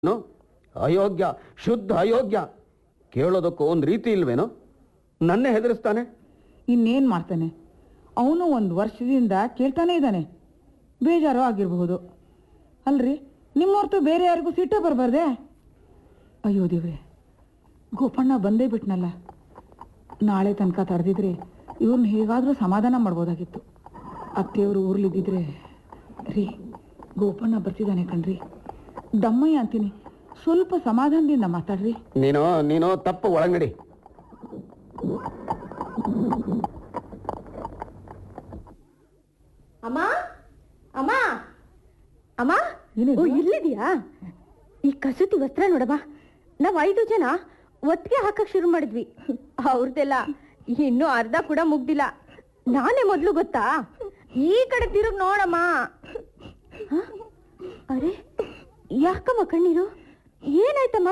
ಏನು ಅಯೋಗ್ಯ ಶುದ್ಧ ಅಯೋಗ್ಯ ಕೇಳೋದಕ್ಕೂ ಒಂದು ರೀತಿ ಇಲ್ವೇನೋ ನನ್ನೇ ಹೆದರಿಸ್ತಾನೆ ಇನ್ನೇನು ಮಾಡ್ತಾನೆ ಅವನು ಒಂದು ವರ್ಷದಿಂದ ಕೇಳ್ತಾನೆ ಇದ್ದಾನೆ ಬೇಜಾರು ಆಗಿರಬಹುದು ಅಲ್ರಿ ನಿಮ್ಮ ಹೊರತು ಬೇರೆ ಯಾರಿಗೂ ಸಿಟ್ಟೆ ಬರಬಾರ್ದೆ ಅಯ್ಯೋ ದೇವ್ರೆ ಗೋಪಣ್ಣ ಬಂದೇ ಬಿಟ್ನಲ್ಲ ನಾಳೆ ತನಕ ತಡೆದಿದ್ರೆ ಇವ್ರನ್ನ ಹೇಗಾದರೂ ಸಮಾಧಾನ ಮಾಡ್ಬೋದಾಗಿತ್ತು ಅತ್ತೆಯವರು ಊರ್ಲಿದ್ದಿದ್ರೆ ರೀ ಗೋಪಣ್ಣ ಬರ್ತಿದ್ದಾನೆ ಕಣ್ರಿ ದಮ್ಮಯ್ಯ ಅಂತೀನಿ ಸ್ವಲ್ಪ ಸಮಾಧಾನದಿಂದ ಮಾತಾಡ್ರಿ ನೀನು ನೀನು ತಪ್ಪು ಒಳಗಡಿ ಅಮ್ಮ ಅಮ್ಮ ಅಮ್ಮ ಏನಿದು? ಓ ಇಲ್ಲಿದ್ಯಾ ಈ ಕಸೂತಿ ವಸ್ತ್ರ ನೋಡಮ್ಮ ನಾವ್ ಐದು ಜನ ಒಟ್ಟಿಗೆ ಹಾಕಕ್ ಶುರು ಮಾಡಿದ್ವಿ ಅವ್ರದ್ದೆಲ್ಲ ಇನ್ನೂ ಅರ್ಧ ಕೂಡ ಮುಗ್ದಿಲ್ಲ ನಾನೇ ಮೊದ್ಲು ಗೊತ್ತಾ ಈ ಕಡೆ ತಿರುಗ್ ನೋಡಮ್ಮ ಹ? ಅರೆ ಯಾಕಮ್ಮ ಕಣ್ಣೀರು ಏನಾಯ್ತಮ್ಮ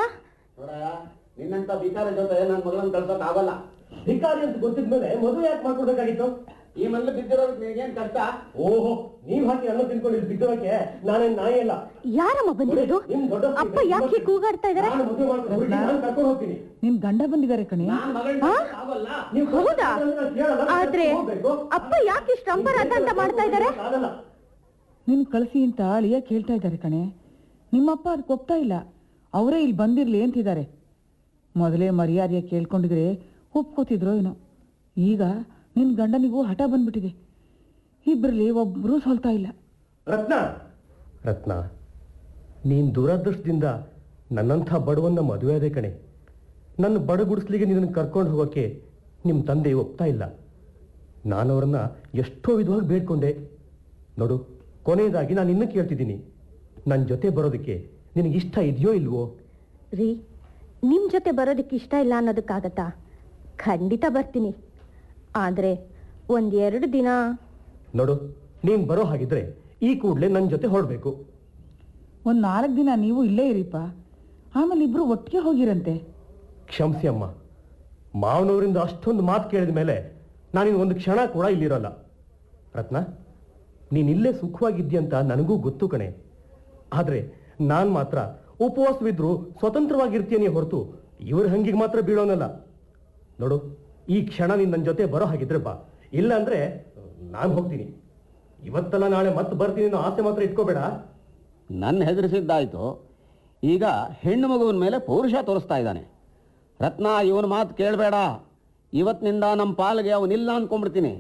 ನಿನ್ನಂತ ಬಿಕಾರ ಜೊತೆ ನನ್ನ ಮಗಳನ್ನ ಕಳ್ಸಕ್ ಆಗಲ್ಲ ಭಿಕಾರಿ ಅಂತ ಗೊತ್ತಿದ್ಮೇಲೆ ಮದುವೆ ಯಾಕೆ ಮಾಡ್ಕೊಡ್ಬೇಕಾಗಿತ್ತು ಈ ಮನೇಲಿ ಬಿದ್ದಿರೋದಕ್ಕೆ ನಿನಗೇನ್ ಕಷ್ಟ ಓಹೋ ನೀವ್ ಹಾಕಿ ಅನ್ನ ತಿನ್ಕೊಂಡು ಇಲ್ಲಿ ಬಿದ್ದೋಕೆ ನಾನೇನ್ ನಾಯಿ ಅಲ್ಲ ಯಾರಮ್ಮ ಬಂದಿರೋದು ನಿಮ್ ದೊಡ್ಡ ಅಪ್ಪ ಯಾಕೆ ಹೀಗ್ ಕೂಗಾಡ್ತಾ ಇದಾರೆ ನಾನು ಮದುವೆ ಮಾಡ್ಕೊಂಡು ಹುಡುಗಿ ನಾನು ಕರ್ಕೊಂಡು ಹೋಗ್ತೀನಿ ನಿನ್ ಗಂಡ ಬಂದಿದ್ದಾರೆ ಕಣೆ ನಾನ್ ಮಗಳನ್ನ ಆ? ಆಗಲ್ಲ ನೀವು ಹೌದಾ ಕೇಳಲ್ಲ, ನಾನು ಆದ್ರೆ ಹೋಗ್ಬೇಕು. ಅಪ್ಪ ಯಾಕೆ ಇಷ್ಟು ಅಂಬರಾಟ ಅಂತ ಮಾಡ್ತಾ ಇದಾರೆ ಆಗಲ್ಲ ನಿನ್ ಕಳಿಸಿ ಅಂತ ಅಳಿಯ ಕೇಳ್ತಾ ಇದ್ದಾರೆ ಕಣೆ ನಿಮ್ಮಪ್ಪ ಅದಕ್ಕೆ ಒಪ್ತಾ ಇಲ್ಲ ಅವರೇ ಇಲ್ಲಿ ಬಂದಿರ್ಲಿ ಅಂತಿದ್ದಾರೆ ಮೊದಲೇ ಮರ್ಯಾದೆಯ ಕೇಳ್ಕೊಂಡಿದ್ರೆ ಒಪ್ಕೋತಿದ್ರೋ ಏನೋ ಈಗ ನಿನ್ ಗಂಡನಿಗೂ ಹಠ ಬಂದ್ಬಿಟ್ಟಿದೆ ಇಬ್ಬರಲ್ಲಿ ಒಬ್ಬರೂ ಸೋಲ್ತಾ ಇಲ್ಲ ರತ್ನ ರತ್ನ ನೀನ್ ದುರದೃಷ್ಟದಿಂದ ನನ್ನಂಥ ಬಡವನ್ನ ಮದುವೆ ಆದೆ ಕಣೆ ನನ್ನ ಬಡ ಗುಡಿಸ್ಲಿಗೆ ನಿನ್ನನ್ನು ಕರ್ಕೊಂಡು ಹೋಗೋಕೆ ನಿಮ್ಮ ತಂದೆ ಒಪ್ತಾ ಇಲ್ಲ ನಾನು ಅವ್ರನ್ನ ಎಷ್ಟೋ ವಿಧವಾಗಿ ಬೇಡ್ಕೊಂಡೆ ನೋಡು ಕೊನೆಯದಾಗಿ ನಾನು ಇನ್ನೂ ಕೇಳ್ತಿದ್ದೀನಿ ನನ್ನ ಜೊತೆ ಬರೋದಕ್ಕೆ ನಿನಗೆ ಇಷ್ಟ ಇದೆಯೋ ಇಲ್ವೋ ರೀ ನಿಮ್ ಜೊತೆ ಬರೋದಕ್ಕೆ ಇಷ್ಟ ಇಲ್ಲ ಅನ್ನೋದಕ್ಕಾಗತ್ತಾ ಖಂಡಿತ ಬರ್ತೀನಿ ಆದ್ರೆ ಒಂದ್ ಎರಡು ದಿನ ನೋಡು ನೀನ್ ಬರೋ ಹಾಗಿದ್ರೆ ಈ ಕೂಡಲೇ ನನ್ನ ಜೊತೆ ಹೊರಡ್ಬೇಕು ಒಂದು ನಾಲ್ಕು ದಿನ ನೀವು ಇಲ್ಲೇ ಇರಿಪ್ಪ ಆಮೇಲೆ ಇಬ್ರು ಒಟ್ಟಿಗೆ ಹೋಗಿರಂತೆ ಕ್ಷಮಿಸಿ ಅಮ್ಮ ಮಾವನವರಿಂದ ಅಷ್ಟೊಂದು ಮಾತು ಕೇಳಿದ ಮೇಲೆ ನಾನಿನ್ ಒಂದು ಕ್ಷಣ ಕೂಡ ಇಲ್ಲಿರಲ್ಲ ರತ್ನ ನೀನ್ ಇಲ್ಲೇ ಸುಖವಾಗಿದ್ಯಂತ ನನಗೂ ಗೊತ್ತು ಕಣೆ ಆದ್ರೆ ನಾನ್ ಮಾತ್ರ ಉಪವಾಸವಿದ್ರು ಸ್ವತಂತ್ರವಾಗಿರ್ತೀನಿ ಹೊರತು ಇವ್ರ ಹಂಗಿಗೆ ಮಾತ್ರ ಬೀಳೋನಲ್ಲ ನೋಡು ಈ ಕ್ಷಣ ನೀನ್ ನನ್ನ ಜೊತೆ ಬರೋ ಹಾಗಿದ್ರೆ ಬಾ ಇಲ್ಲ ಅಂದ್ರೆ ನಾನು ಹೋಗ್ತೀನಿ ಇವತ್ತಲ್ಲ ನಾಳೆ ಮತ್ತೆ ಬರ್ತೀನಿ ಅನ್ನೋ ಆಸೆ ಮಾತ್ರ ಇಟ್ಕೋಬೇಡ ನನ್ನ ಹೆದರಿಸಿದ್ದಾಯ್ತು ಈಗ ಹೆಣ್ಣು ಮಗುವಿನ ಮೇಲೆ ಪೌರುಷ ತೋರಿಸ್ತಾ ಇದ್ದಾನೆ ರತ್ನ ಇವನ ಮಾತು ಕೇಳಬೇಡ ಇವತ್ತಿನಿಂದ ನಮ್ಮ ಪಾಲಿಗೆ ಅವನಿಲ್ಲ ಅನ್ಕೊಂಡ್ಬಿಡ್ತೀನಿ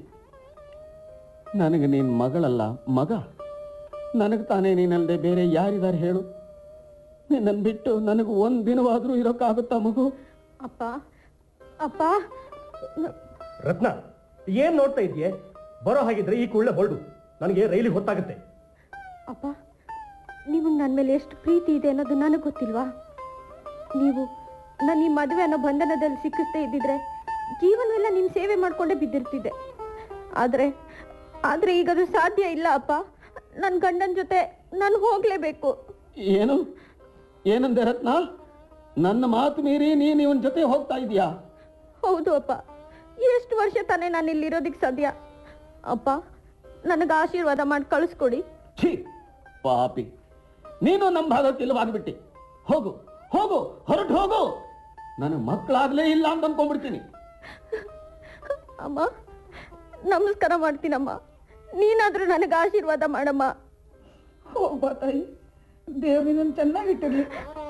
ನನಗೆ ನೀನು ಮಗಳಲ್ಲ ಮಗ ನನಗೆ ತಾನೇ ನೀನಲ್ಲದೆ ಬೇರೆ ಯಾರಿದ್ದಾರೆ ಹೇಳು ನಿನ್ನನ್ನು ಬಿಟ್ಟು ನನಗೆ ಒಂದು ದಿನವಾದರೂ ಇರೋಕ್ಕಾಗುತ್ತಾ ಮಗು ಅಪ್ಪ ಅಪ್ಪ ರತ್ನ ಏನ್ ನೋಡ್ತಾ ಇದೆಯೇ ಬರೋ ಹಾಗಿದ್ರೆ ಈ ಕೂಡಲೇ ಹೊರಡು ನನಗೆ ರೈಲಿಗೆ ಹೊತ್ತಾಗುತ್ತೆ ಅಪ್ಪ ನಿಮಗೆ ನನ್ನ ಮೇಲೆ ಎಷ್ಟು ಪ್ರೀತಿ ಇದೆ ಅನ್ನೋದು ನನಗೆ ಗೊತ್ತಿಲ್ವಾ ನೀವು ನಾನು ಈ ಮದುವೆ ಅನ್ನೋ ಬಂಧನದಲ್ಲಿ ಸಿಕ್ಕಿಸ್ದೇ ಇದ್ದಿದ್ರೆ ಜೀವನವೆಲ್ಲ ನಿಮ್ಮ ಸೇವೆ ಮಾಡ್ಕೊಂಡೇ ಬಿದ್ದಿರ್ತಿದ್ದೆ ಆದರೆ ಆದರೆ ಈಗ ಅದು ಸಾಧ್ಯ ಇಲ್ಲ ಅಪ್ಪ ನನ್ನ ಗಂಡನ ಜೊತೆ ನಾನು ಹೋಗಲೇಬೇಕು ಏನು ಏನಂದೆ ರತ್ನ ನನ್ನ ಮಾತು ಮೀರಿ ನೀನು ಇವನ ಜೊತೆ ಹೋಗ್ತಾ ಇದೀಯಾ ಹೌದು ಅಪ್ಪ ಎಷ್ಟು ವರ್ಷ ತಾನೇ ನಾನು ಇಲ್ಲಿರೋದಕ್ಕೆ ಸಾಧ್ಯ ಅಪ್ಪ ನನಗೆ ಆಶೀರ್ವಾದ ಮಾಡಿ ಕಳಿಸ್ಕೊಡಿ ಛೀ ಪಾಪಿ ನೀನು ನಮ್ಮ ಭಾಗಕ್ಕೆ ಇಲ್ಲವಾಗ್ಬಿಟ್ಟಿ ಹೋಗು ಹೋಗು ಹೊರಟು ಹೋಗು ನನಗೆ ಮಕ್ಕಳಾಗ್ಲೇ ಇಲ್ಲ ಅಂತ ಅನ್ಕೊಂಡ್ಬಿಡ್ತೀನಿ ಅಮ್ಮ ನಮಸ್ಕಾರ ಮಾಡ್ತೀನಮ್ಮ ನೀನಾದ್ರೂ ನನಗೆ ಆಶೀರ್ವಾದ ಮಾಡಮ್ಮ ಹೋಗ್ಬಾ ತಾಯಿ ದೇವ್ರಿನ ಚೆನ್ನಾಗಿಟ್ಟಿರ್ಲಿ